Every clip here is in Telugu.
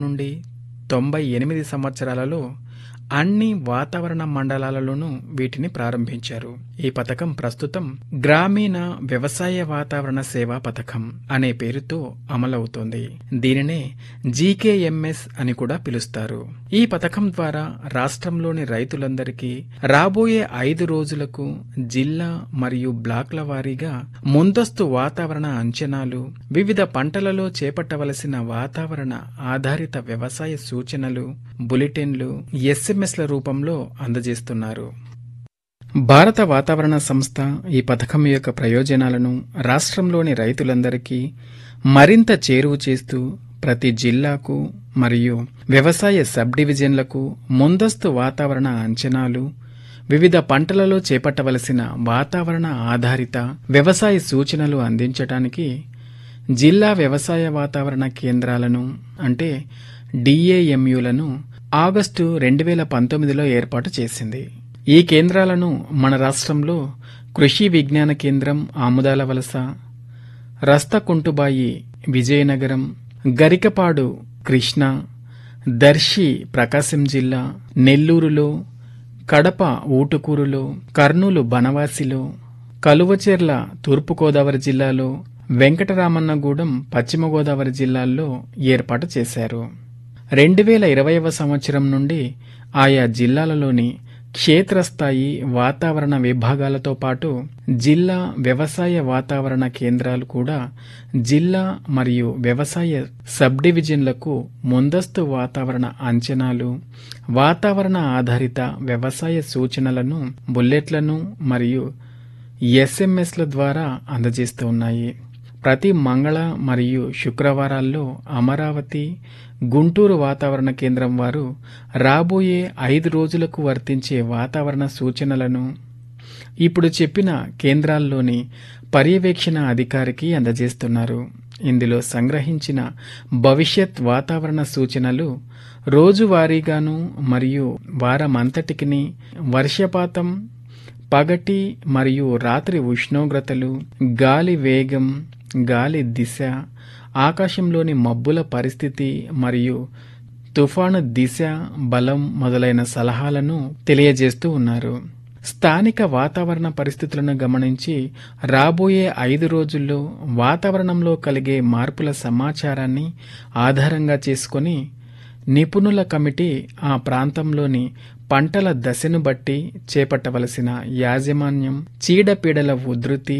నుండి తొంభై ఎనిమిది సంవత్సరాలలో అన్ని వాతావరణ మండలాలలోనూ వీటిని ప్రారంభించారు ఈ పథకం ప్రస్తుతం గ్రామీణ వ్యవసాయ వాతావరణ సేవా పథకం అనే పేరుతో అమలవుతోంది దీనినే జీకేఎంఎస్ అని కూడా పిలుస్తారు ఈ పథకం ద్వారా రాష్ట్రంలోని రైతులందరికీ రాబోయే ఐదు రోజులకు జిల్లా మరియు బ్లాక్ల వారీగా ముందస్తు వాతావరణ అంచనాలు వివిధ పంటలలో చేపట్టవలసిన వాతావరణ ఆధారిత వ్యవసాయ సూచనలు బులెటిన్లు ఎస్ఎంఎస్ల రూపంలో అందజేస్తున్నారు భారత వాతావరణ సంస్థ ఈ పథకం యొక్క ప్రయోజనాలను రాష్ట్రంలోని రైతులందరికీ మరింత చేరువ చేస్తూ ప్రతి జిల్లాకు మరియు వ్యవసాయ సబ్ డివిజన్లకు ముందస్తు వాతావరణ అంచనాలు వివిధ పంటలలో చేపట్టవలసిన వాతావరణ ఆధారిత వ్యవసాయ సూచనలు అందించడానికి జిల్లా వ్యవసాయ వాతావరణ కేంద్రాలను అంటే డిఏఎంయులను ఆగస్టు రెండు వేల పంతొమ్మిదిలో ఏర్పాటు చేసింది ఈ కేంద్రాలను మన రాష్ట్రంలో కృషి విజ్ఞాన కేంద్రం ఆముదాల వలస రస్తకుంటుబాయి విజయనగరం గరికపాడు కృష్ణ దర్శి ప్రకాశం జిల్లా నెల్లూరులో కడప ఊటుకూరులో కర్నూలు బనవాసిలో కలువచెర్ల తూర్పుగోదావరి జిల్లాలో వెంకటరామన్నగూడెం పశ్చిమ గోదావరి జిల్లాల్లో ఏర్పాటు చేశారు రెండు వేల ఇరవైవ సంవత్సరం నుండి ఆయా జిల్లాలలోని క్షేత్రస్థాయి వాతావరణ విభాగాలతో పాటు జిల్లా వ్యవసాయ వాతావరణ కేంద్రాలు కూడా జిల్లా మరియు వ్యవసాయ సబ్ డివిజన్లకు ముందస్తు వాతావరణ అంచనాలు వాతావరణ ఆధారిత వ్యవసాయ సూచనలను బుల్లెట్లను మరియు ఎస్ఎంఎస్ల ద్వారా అందజేస్తూ ఉన్నాయి ప్రతి మంగళ మరియు శుక్రవారాల్లో అమరావతి గుంటూరు వాతావరణ కేంద్రం వారు రాబోయే ఐదు రోజులకు వర్తించే వాతావరణ సూచనలను ఇప్పుడు చెప్పిన కేంద్రాల్లోని పర్యవేక్షణ అధికారికి అందజేస్తున్నారు ఇందులో సంగ్రహించిన భవిష్యత్ వాతావరణ సూచనలు రోజువారీగాను మరియు వారమంతటికిని వర్షపాతం పగటి మరియు రాత్రి ఉష్ణోగ్రతలు గాలి వేగం గాలి దిశ ఆకాశంలోని మబ్బుల పరిస్థితి మరియు తుఫాను దిశ బలం మొదలైన సలహాలను తెలియజేస్తూ ఉన్నారు స్థానిక వాతావరణ పరిస్థితులను గమనించి రాబోయే ఐదు రోజుల్లో వాతావరణంలో కలిగే మార్పుల సమాచారాన్ని ఆధారంగా చేసుకొని నిపుణుల కమిటీ ఆ ప్రాంతంలోని పంటల దశను బట్టి చేపట్టవలసిన యాజమాన్యం చీడపీడల ఉధృతి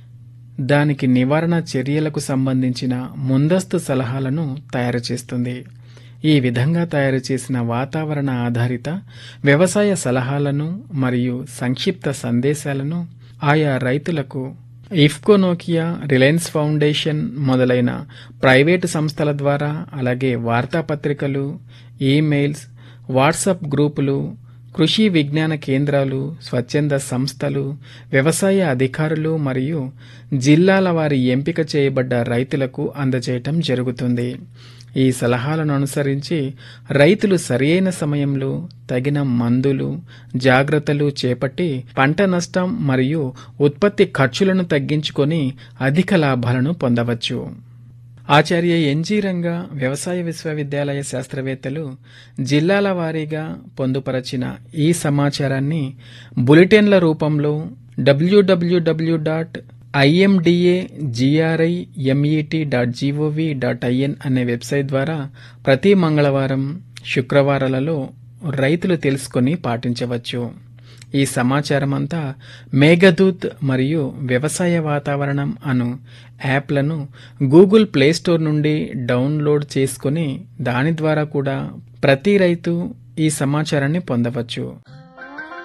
దానికి నివారణ చర్యలకు సంబంధించిన ముందస్తు సలహాలను తయారు చేస్తుంది ఈ విధంగా తయారు చేసిన వాతావరణ ఆధారిత వ్యవసాయ సలహాలను మరియు సంక్షిప్త సందేశాలను ఆయా రైతులకు ఇఫ్కోనోకియా రిలయన్స్ ఫౌండేషన్ మొదలైన ప్రైవేటు సంస్థల ద్వారా అలాగే వార్తాపత్రికలు ఈమెయిల్స్ వాట్సాప్ గ్రూపులు కృషి విజ్ఞాన కేంద్రాలు స్వచ్ఛంద సంస్థలు వ్యవసాయ అధికారులు మరియు జిల్లాల వారి ఎంపిక చేయబడ్డ రైతులకు అందజేయటం జరుగుతుంది ఈ సలహాలను అనుసరించి రైతులు సరియైన సమయంలో తగిన మందులు జాగ్రత్తలు చేపట్టి పంట నష్టం మరియు ఉత్పత్తి ఖర్చులను తగ్గించుకొని అధిక లాభాలను పొందవచ్చు ఆచార్య ఎన్జీ రంగ వ్యవసాయ విశ్వవిద్యాలయ శాస్త్రవేత్తలు జిల్లాల వారీగా పొందుపరచిన ఈ సమాచారాన్ని బులెటిన్ల రూపంలో డబ్ల్యూడబ్ల్యూడబ్ల్యూ dot IMDA GRI MET dot GOV dot IN అనే వెబ్సైట్ ద్వారా ప్రతి మంగళవారం శుక్రవారాలలో రైతులు తెలుసుకొని పాటించవచ్చు ఈ సమాచారం అంతా మేఘదూత్ మరియు వ్యవసాయ వాతావరణం అను యాప్లను గూగుల్ ప్లేస్టోర్ నుండి డౌన్లోడ్ చేసుకుని దాని ద్వారా కూడా ప్రతి రైతు ఈ సమాచారాన్ని పొందవచ్చు